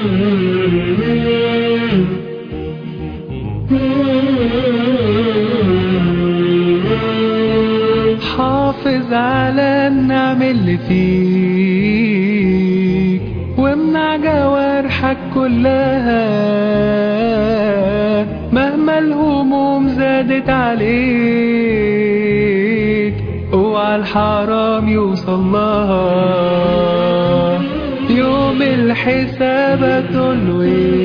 حافظ على النعم اللي فيك وامنع جوارحك كلها مهما الهموم زادت عليك اوعى الحرام يوصل لها يوم الحساب هتقوله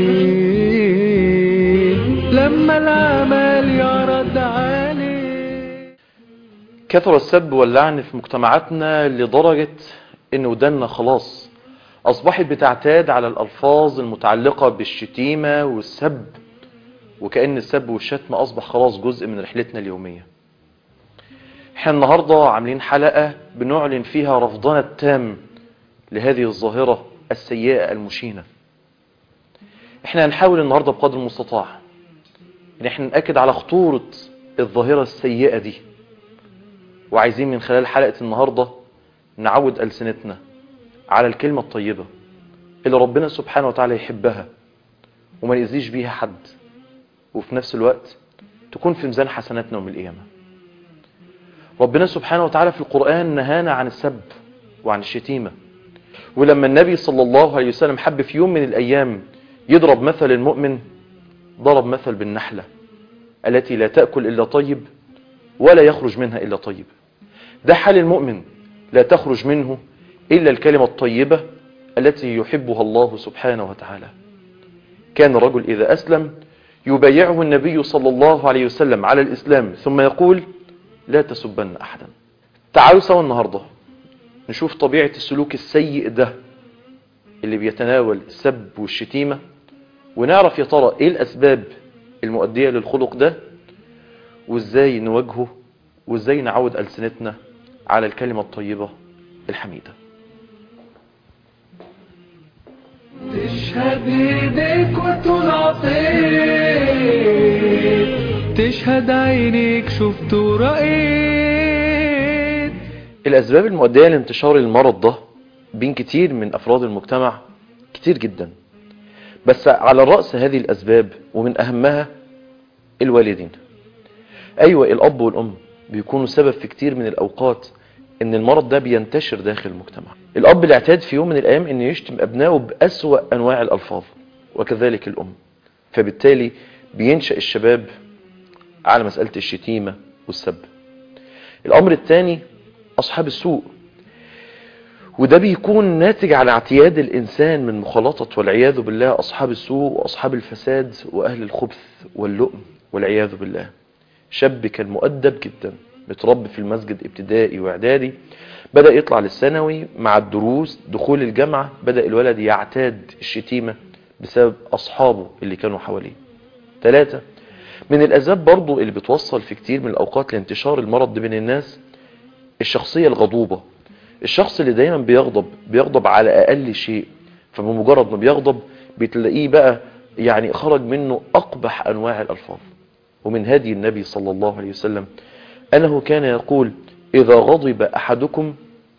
ايه لما العمل يرد عليك كثر السب واللعن في مجتمعاتنا لدرجة ان ودنا خلاص اصبحت بتعتاد على الالفاظ المتعلقة بالشتيمة والسب وكأن السب والشتم اصبح خلاص جزء من رحلتنا اليومية احنا النهاردة عاملين حلقة بنعلن فيها رفضنا التام لهذه الظاهرة السيئة المشينة احنا هنحاول النهاردة بقدر المستطاع ان احنا نأكد على خطورة الظاهرة السيئة دي وعايزين من خلال حلقة النهاردة نعود ألسنتنا على الكلمة الطيبة اللي ربنا سبحانه وتعالى يحبها وما نأذيش بيها حد وفي نفس الوقت تكون في ميزان حسناتنا يوم القيامة ربنا سبحانه وتعالى في القرآن نهانا عن السب وعن الشتيمة ولما النبي صلى الله عليه وسلم حب في يوم من الأيام يضرب مثل المؤمن ضرب مثل بالنحلة التي لا تأكل إلا طيب ولا يخرج منها إلا طيب ده حال المؤمن لا تخرج منه إلا الكلمة الطيبة التي يحبها الله سبحانه وتعالى كان الرجل إذا أسلم يبايعه النبي صلى الله عليه وسلم على الإسلام ثم يقول لا تسبن أحدا تعالوا سوا النهاردة نشوف طبيعة السلوك السيء ده اللي بيتناول السب والشتيمة ونعرف يا ترى ايه الأسباب المؤدية للخلق ده وازاي نواجهه وازاي نعود ألسنتنا على الكلمة الطيبة الحميدة تشهد ايديك وتقول عطيت تشهد عينيك شفت ورأيت الأسباب المؤدية لانتشار المرض ده بين كتير من أفراد المجتمع كتير جدا بس على رأس هذه الأسباب ومن أهمها الوالدين أيوة الأب والأم بيكونوا سبب في كتير من الأوقات ان المرض ده بينتشر داخل المجتمع الأب اللي اعتاد في يوم من الأيام انه يشتم أبنائه بأسوأ أنواع الألفاظ وكذلك الأم فبالتالي بينشأ الشباب على مسألة الشتيمة والسب الأمر الثاني أصحاب السوء وده بيكون ناتج على اعتياد الإنسان من مخالطة والعياذ بالله أصحاب السوء وأصحاب الفساد وأهل الخبث واللؤم والعياذ بالله شاب كان مؤدب جدا متربي في المسجد ابتدائي واعدادي بدأ يطلع للثانوي مع الدروس دخول الجامعة بدأ الولد يعتاد الشتيمة بسبب أصحابه اللي كانوا حواليه ثلاثة من الأسباب برضو اللي بتوصل في كتير من الأوقات لانتشار المرض بين الناس الشخصية الغضوبة الشخص اللي دايما بيغضب بيغضب على أقل شيء فبمجرد ما بيغضب بتلاقيه بقى يعني خرج منه أقبح أنواع الألفاظ ومن هدي النبي صلى الله عليه وسلم أنه كان يقول إذا غضب أحدكم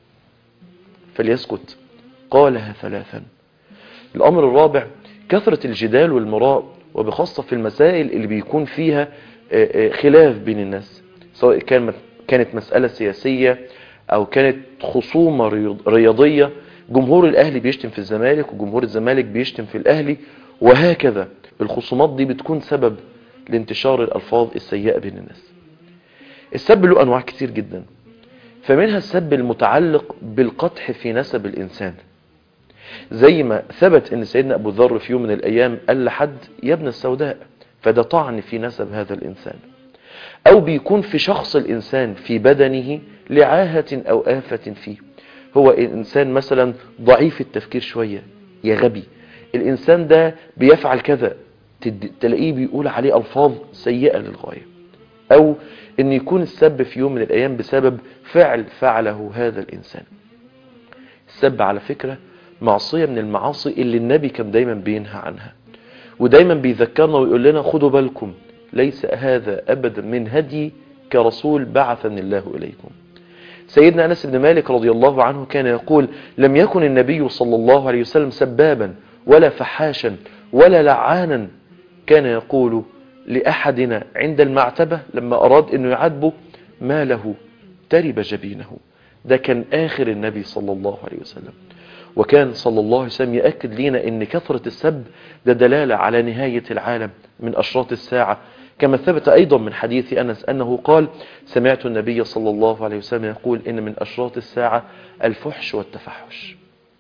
فليسكت قالها ثلاثا الأمر الرابع كثرة الجدال والمراء وبخاصة في المسائل اللي بيكون فيها خلاف بين الناس سواء كان كانت مسألة سياسية أو كانت خصومة رياضية جمهور الأهلي بيشتم في الزمالك وجمهور الزمالك بيشتم في الأهلي وهكذا الخصومات دي بتكون سبب لانتشار الألفاظ السيئة بين الناس السب له أنواع كتير جدا فمنها السب المتعلق بالقطح في نسب الإنسان زي ما ثبت ان سيدنا أبو ذر في يوم من الأيام قال لحد يا ابن السوداء فده طعن في نسب هذا الإنسان أو بيكون في شخص الإنسان في بدنه لعاهة أو آفة فيه هو إنسان مثلا ضعيف التفكير شوية يا غبي الإنسان ده بيفعل كذا تلاقيه بيقول عليه ألفاظ سيئة للغاية أو ان يكون السب في يوم من الايام بسبب فعل فعله هذا الانسان السب على فكرة معصية من المعاصي اللي النبي كان دايما بينهى عنها ودايما بيذكرنا ويقول لنا خدوا بالكم ليس هذا ابدا من هدي كرسول بعثني الله اليكم سيدنا أنس بن مالك رضي الله عنه كان يقول لم يكن النبي صلى الله عليه وسلم سبابا ولا فحاشا ولا لعانا كان يقول لأحدنا عند المعتبة لما أراد أنه يعاتبه ما له ترب جبينه ده كان آخر النبي صلى الله عليه وسلم وكان صلى الله عليه وسلم يأكد لنا أن كثرة السب ده دلالة على نهاية العالم من أشراط الساعة كما ثبت أيضا من حديث أنس أنه قال سمعت النبي صلى الله عليه وسلم يقول إن من أشراط الساعة الفحش والتفحش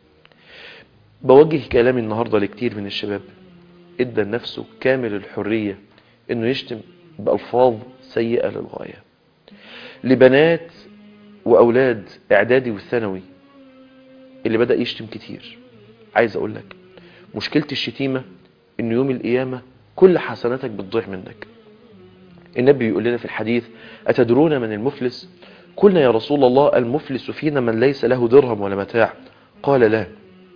بوجه كلامي النهاردة لكتير من الشباب ادى لنفسه كامل الحرية انه يشتم بألفاظ سيئة للغاية لبنات وأولاد إعدادي والثانوي اللي بدأ يشتم كتير عايز أقول لك مشكلة الشتيمة إن يوم القيامة كل حسناتك بتضيع منك النبي يقول لنا في الحديث أتدرون من المفلس قلنا يا رسول الله المفلس فينا من ليس له درهم ولا متاع قال لا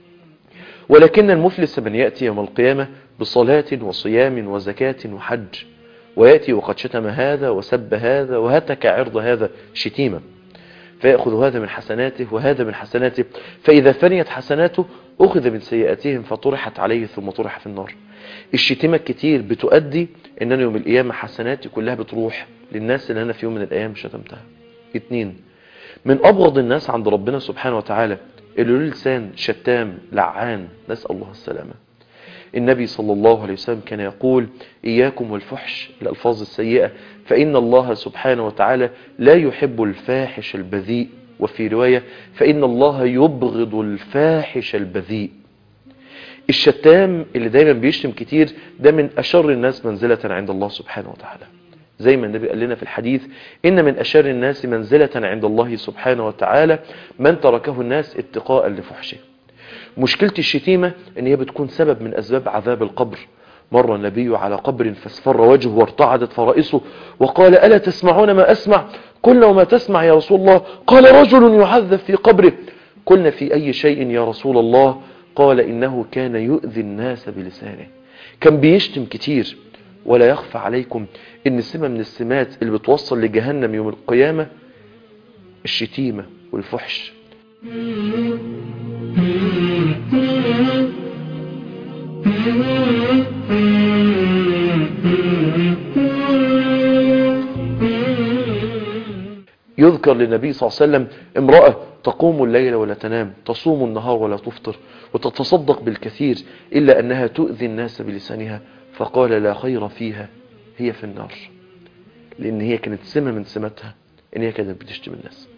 ولكن المفلس من يأتي يوم القيامة بصلاة وصيام وزكاة وحج ويأتي وقد شتم هذا وسب هذا وهتك عرض هذا شتيما فيأخذ هذا من حسناته وهذا من حسناته فإذا فنيت حسناته أخذ من سيئاتهم فطرحت عليه ثم طرح في النار الشتيمة كتير بتؤدي ان انا يوم القيامة حسناتي كلها بتروح للناس اللي انا في يوم من الايام شتمتها اتنين من ابغض الناس عند ربنا سبحانه وتعالى اللي له لسان شتام لعان نسأل الله السلامة النبي صلى الله عليه وسلم كان يقول إياكم والفحش الألفاظ السيئة فإن الله سبحانه وتعالى لا يحب الفاحش البذيء وفي رواية فإن الله يبغض الفاحش البذيء الشتام اللي دايما بيشتم كتير ده من أشر الناس منزلة عند الله سبحانه وتعالى زي ما النبي قال لنا في الحديث إن من أشر الناس منزلة عند الله سبحانه وتعالى من تركه الناس اتقاء لفحشه مشكلة الشتيمة ان هي بتكون سبب من أسباب عذاب القبر مر النبي على قبر فاصفر وجهه وارتعدت فرائصه وقال ألا تسمعون ما أسمع قلنا وما تسمع يا رسول الله قال رجل يعذب في قبره قلنا في أي شيء يا رسول الله قال إنه كان يؤذي الناس بلسانه كان بيشتم كتير ولا يخفى عليكم ان سمة من السمات اللي بتوصل لجهنم يوم القيامة الشتيمة والفحش يذكر للنبي صلى الله عليه وسلم امرأة تقوم الليل ولا تنام تصوم النهار ولا تفطر وتتصدق بالكثير إلا أنها تؤذي الناس بلسانها فقال لا خير فيها هي في النار لأن هي كانت سمة من سمتها إن هي كانت بتشتم الناس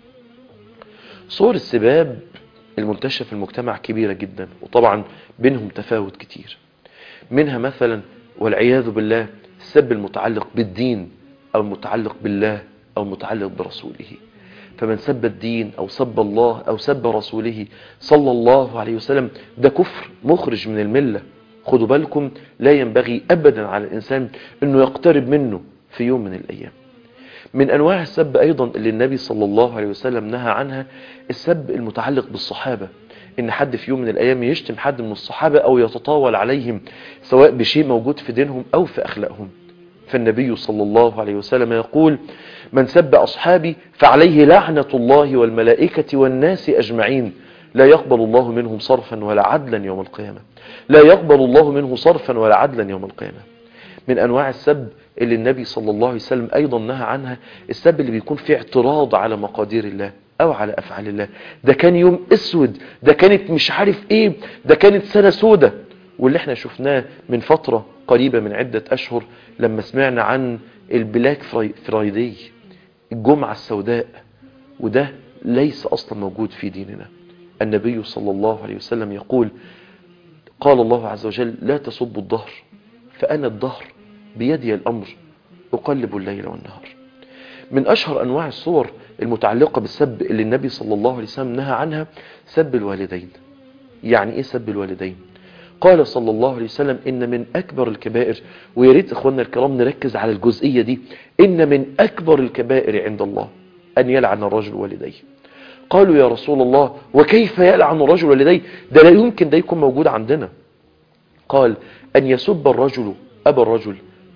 صور السباب المنتشرة في المجتمع كبيرة جدا وطبعا بينهم تفاوت كتير منها مثلا والعياذ بالله السب المتعلق بالدين أو المتعلق بالله أو متعلق برسوله فمن سب الدين أو سب الله أو سب رسوله صلى الله عليه وسلم ده كفر مخرج من الملة خدوا بالكم لا ينبغي أبدا على الإنسان أنه يقترب منه في يوم من الأيام من أنواع السب أيضا اللي النبي صلى الله عليه وسلم نهى عنها السب المتعلق بالصحابة إن حد في يوم من الأيام يشتم حد من الصحابة أو يتطاول عليهم سواء بشيء موجود في دينهم أو في أخلاقهم فالنبي صلى الله عليه وسلم يقول من سب أصحابي فعليه لعنة الله والملائكة والناس أجمعين لا يقبل الله منهم صرفا ولا عدلا يوم القيامة لا يقبل الله منه صرفا ولا عدلا يوم القيامة من أنواع السب اللي النبي صلى الله عليه وسلم أيضا نهى عنها السب اللي بيكون فيه اعتراض على مقادير الله أو على أفعال الله ده كان يوم أسود ده كانت مش عارف إيه ده كانت سنة سودة واللي احنا شفناه من فترة قريبة من عدة أشهر لما سمعنا عن البلاك فرايدي الجمعة السوداء وده ليس أصلا موجود في ديننا النبي صلى الله عليه وسلم يقول قال الله عز وجل لا تسبوا الظهر فأنا الظهر بيدي الأمر أقلب الليل والنهار من أشهر أنواع الصور المتعلقة بالسب اللي النبي صلى الله عليه وسلم نهى عنها سب الوالدين يعني إيه سب الوالدين قال صلى الله عليه وسلم إن من أكبر الكبائر ويريد إخواننا الكرام نركز على الجزئية دي إن من أكبر الكبائر عند الله أن يلعن الرجل والديه قالوا يا رسول الله وكيف يلعن الرجل والديه ده لا يمكن ده يكون موجود عندنا قال أن يسب الرجل أبا الرجل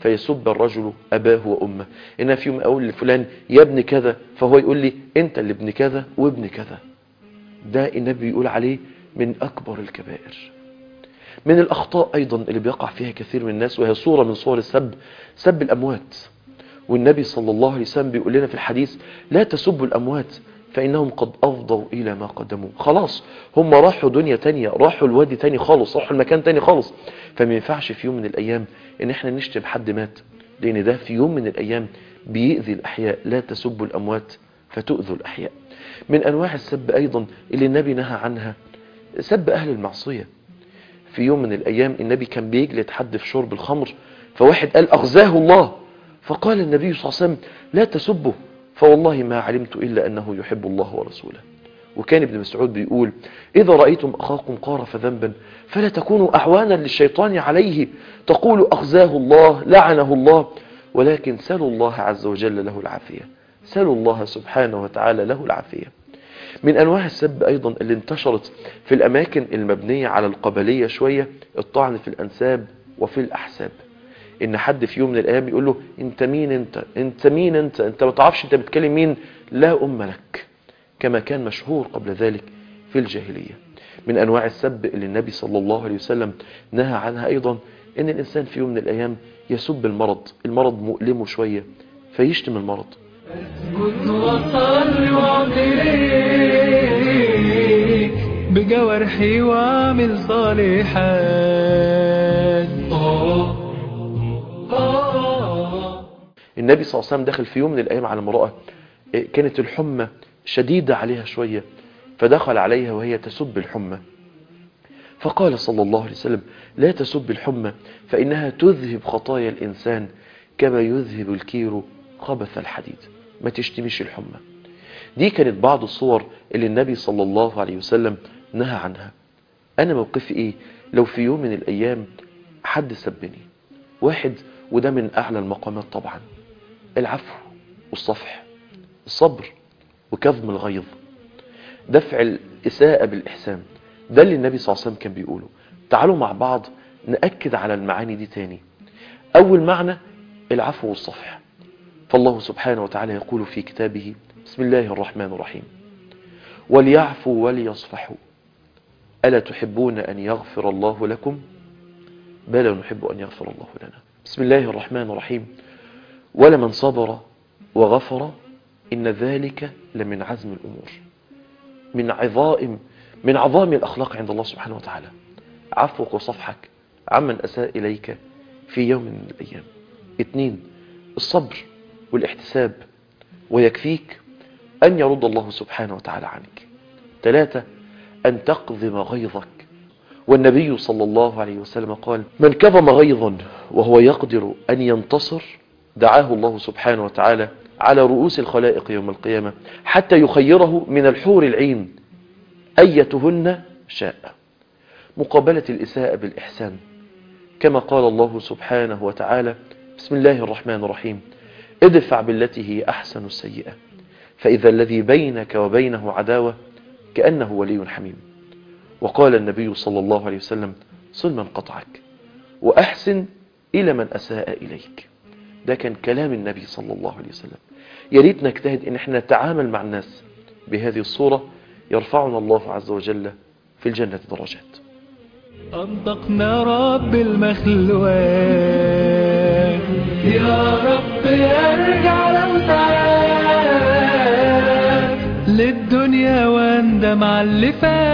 فيسب الرجل أباه وأمه إن في يوم أقول لفلان يا ابن كذا فهو يقول لي أنت اللي ابن كذا وابن كذا ده النبي يقول عليه من أكبر الكبائر من الأخطاء أيضا اللي بيقع فيها كثير من الناس وهي صورة من صور السب سب الأموات والنبي صلى الله عليه وسلم بيقول لنا في الحديث لا تسبوا الأموات فإنهم قد أفضوا إلى ما قدموا خلاص هم راحوا دنيا تانية راحوا الوادي تاني خالص راحوا المكان تاني خالص فما ينفعش في يوم من الأيام إن احنا نشتم حد مات لأن ده في يوم من الأيام بيأذي الأحياء لا تسبوا الأموات فتؤذوا الأحياء من أنواع السب أيضا اللي النبي نهى عنها سب أهل المعصية في يوم من الأيام النبي كان بيجلد حد في شرب الخمر فواحد قال أغزاه الله فقال النبي صلى الله عليه وسلم لا تسبه فوالله ما علمت إلا أنه يحب الله ورسوله وكان ابن مسعود بيقول إذا رأيتم أخاكم قارف ذنبا فلا تكونوا أعوانا للشيطان عليه تقول أخزاه الله لعنه الله ولكن سلوا الله عز وجل له العافية سلوا الله سبحانه وتعالى له العافية من أنواع السب أيضا اللي انتشرت في الأماكن المبنية على القبلية شوية الطعن في الأنساب وفي الأحساب ان حد في يوم من الايام يقول له انت مين انت انت مين انت انت ما تعرفش انت بتكلم مين لا ام لك كما كان مشهور قبل ذلك في الجاهلية من انواع السب اللي النبي صلى الله عليه وسلم نهى عنها ايضا ان الانسان في يوم من الايام يسب المرض المرض مؤلمه شوية فيشتم المرض اسكت وصل وعطريك بجوارحي واعمل صالحات النبي صلى الله عليه وسلم دخل في يوم من الأيام على امرأة إيه، كانت الحمى شديدة عليها شوية فدخل عليها وهي تسب الحمى فقال صلى الله عليه وسلم لا تسب الحمى فإنها تذهب خطايا الإنسان كما يذهب الكير خبث الحديد ما تشتمش الحمى دي كانت بعض الصور اللي النبي صلى الله عليه وسلم نهى عنها أنا موقفي إيه لو في يوم من الأيام حد سبني واحد وده من أعلى المقامات طبعا العفو والصفح الصبر وكظم الغيظ دفع الإساءة بالإحسان ده اللي النبي صلى الله عليه وسلم كان بيقوله تعالوا مع بعض نأكد على المعاني دي تاني أول معنى العفو والصفح فالله سبحانه وتعالى يقول في كتابه بسم الله الرحمن الرحيم وليعفوا وليصفحوا ألا تحبون أن يغفر الله لكم بلى نحب أن يغفر الله لنا بسم الله الرحمن الرحيم ولمن صبر وغفر إن ذلك لمن عزم الأمور من عظائم من عظام الأخلاق عند الله سبحانه وتعالى عفوك وصفحك عمن أساء إليك في يوم من الأيام اثنين الصبر والاحتساب ويكفيك أن يرد الله سبحانه وتعالى عنك ثلاثة أن تقضم غيظك والنبي صلى الله عليه وسلم قال من كظم غيظا وهو يقدر أن ينتصر دعاه الله سبحانه وتعالى على رؤوس الخلائق يوم القيامة حتى يخيره من الحور العين أيتهن شاء مقابلة الإساءة بالإحسان كما قال الله سبحانه وتعالى بسم الله الرحمن الرحيم ادفع بالتي هي أحسن السيئة فإذا الذي بينك وبينه عداوة كأنه ولي حميم وقال النبي صلى الله عليه وسلم صل من قطعك وأحسن إلى من أساء إليك ده كان كلام النبي صلى الله عليه وسلم يا ريت نجتهد ان احنا نتعامل مع الناس بهذه الصورة يرفعنا الله عز وجل في الجنة درجات أنطقنا رب المخلوقات يا رب ارجع لو ساعات للدنيا واندم على اللي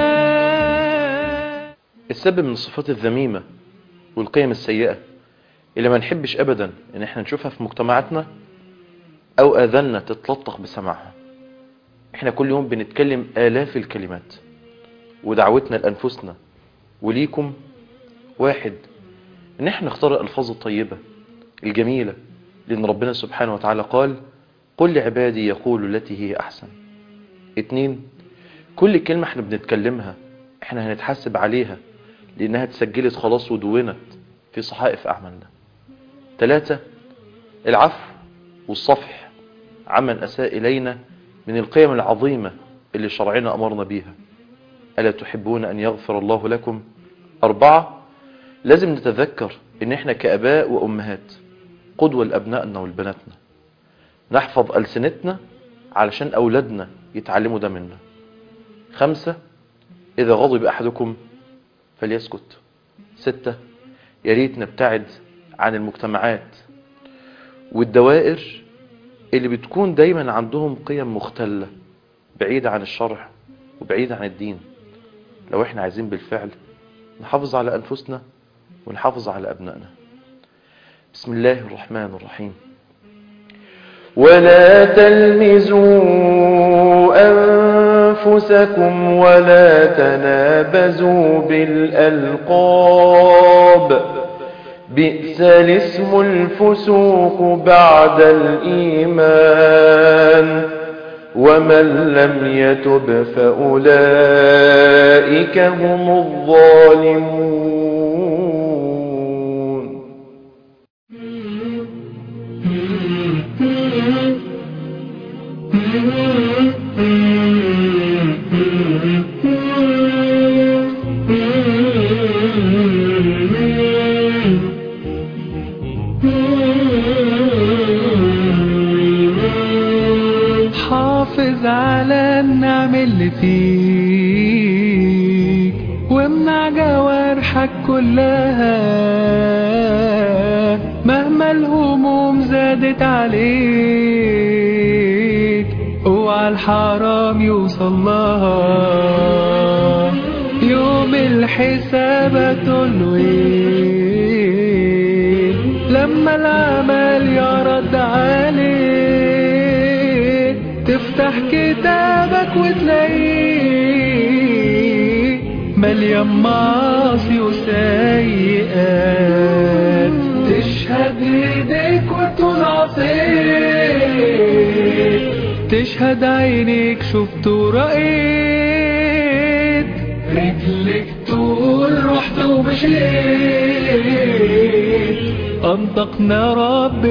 فات السبب من الصفات الذميمة والقيم السيئة اللي ما نحبش أبدا ان احنا نشوفها في مجتمعاتنا او اذاننا تتلطخ بسماعها احنا كل يوم بنتكلم آلاف الكلمات ودعوتنا لأنفسنا وليكم واحد ان احنا نختار الألفاظ الطيبة الجميلة لأن ربنا سبحانه وتعالى قال قل لعبادي يقول التي هي أحسن اتنين كل كلمة احنا بنتكلمها احنا هنتحاسب عليها لأنها اتسجلت خلاص ودونت في صحائف أعمالنا ثلاثة العفو والصفح عمن أساء إلينا من القيم العظيمة اللي شرعنا أمرنا بيها ألا تحبون أن يغفر الله لكم أربعة لازم نتذكر إن إحنا كأباء وأمهات قدوة لأبنائنا ولبناتنا نحفظ ألسنتنا علشان أولادنا يتعلموا ده منا خمسة إذا غضب أحدكم فليسكت ستة يا ريت نبتعد عن المجتمعات والدوائر اللي بتكون دايما عندهم قيم مختلة بعيدة عن الشرع وبعيدة عن الدين لو احنا عايزين بالفعل نحافظ على أنفسنا ونحافظ على أبنائنا بسم الله الرحمن الرحيم ولا تلمزوا أنفسكم ولا تنابزوا بالألقاب بئس الاسم الفسوق بعد الإيمان ومن لم يتب فأولئك هم الظالمون حافظ على النعم اللي فيك وامنع جوارحك كلها مهما الهموم زادت عليك اوعى الحرام يوصل لها يوم الحساب تلوي لما العمل يرد عليك تفتح كتابك وتلاقيه مليان معاصي وسيئات تشهد ايديك وتقول عصيت تشهد عينيك شفت ورأيت رجلك تقول رحت ومشيت أنطقنا رب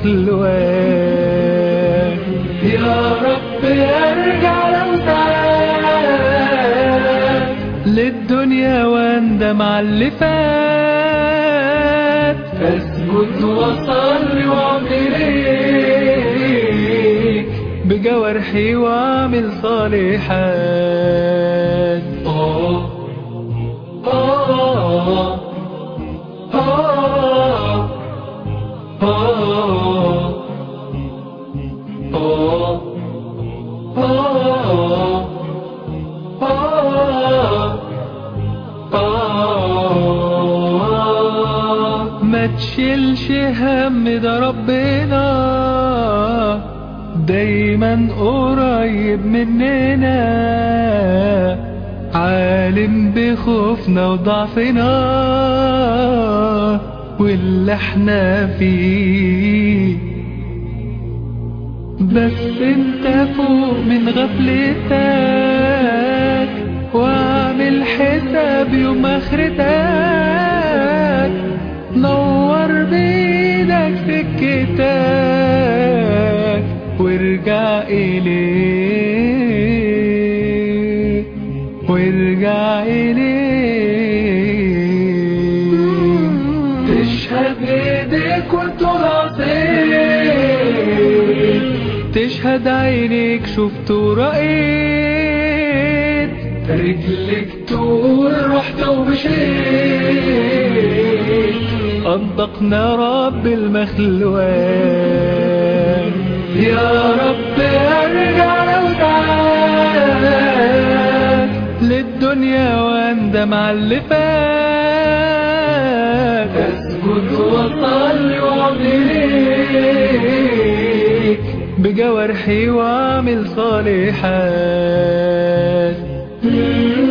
المخلوقات يا رب ارجع لو ساعات للدنيا واندم على اللي فات اسجد وصلي واعمل ليك بجوارحي واعمل صالحات آه آه آه آه ما تشيلش هم ده ربنا دايما قريب مننا عالم بخوفنا وضعفنا واللي احنا فيه بس انت فوق من غفلتك واعمل حساب يوم اخرتك نور بيدك سكتك وارجع اليه وارجع اليه تشهد ايديك وتقول عصيت تشهد عينيك شفت ورأيت رجلك تقول رحت ومشيت أنطقنا رب المخلوقات يا رب ارجع لو تعال للدنيا واندم على اللي فات اسجد وصلي واعمل ليك بجوارحي واعمل صالحات